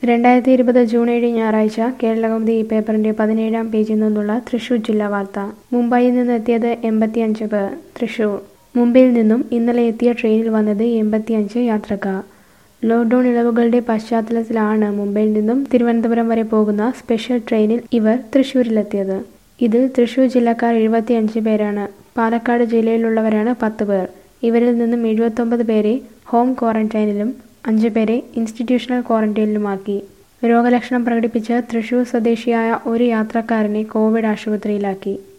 രണ്ടായിരത്തി ഇരുപത് ജൂൺ ഏഴ് ഞായറാഴ്ച കേരളകൗമുദി ഈ പേപ്പറിന്റെ പതിനേഴാം പേജിൽ നിന്നുള്ള തൃശൂർ ജില്ലാ വാർത്ത മുംബൈയിൽ നിന്ന് എത്തിയത് എൺപത്തിയഞ്ച് പേർ തൃശൂർ മുംബൈയിൽ നിന്നും ഇന്നലെ എത്തിയ ട്രെയിനിൽ വന്നത് എൺപത്തിയഞ്ച് യാത്രക്കാർ ലോക്ഡൌൺ ഇളവുകളുടെ പശ്ചാത്തലത്തിലാണ് മുംബൈയിൽ നിന്നും തിരുവനന്തപുരം വരെ പോകുന്ന സ്പെഷ്യൽ ട്രെയിനിൽ ഇവർ തൃശൂരിലെത്തിയത് ഇതിൽ തൃശൂർ ജില്ലക്കാർ എഴുപത്തിയഞ്ച് പേരാണ് പാലക്കാട് ജില്ലയിലുള്ളവരാണ് പത്ത് പേർ ഇവരിൽ നിന്നും എഴുപത്തൊമ്പത് പേരെ ഹോം ക്വാറന്റൈനിലും അഞ്ച് പേരെ ഇൻസ്റ്റിറ്റ്യൂഷണൽ ക്വാറന്റൈനിലുമാക്കി രോഗലക്ഷണം പ്രകടിപ്പിച്ച് തൃശൂർ സ്വദേശിയായ ഒരു യാത്രക്കാരനെ കോവിഡ് ആശുപത്രിയിലാക്കി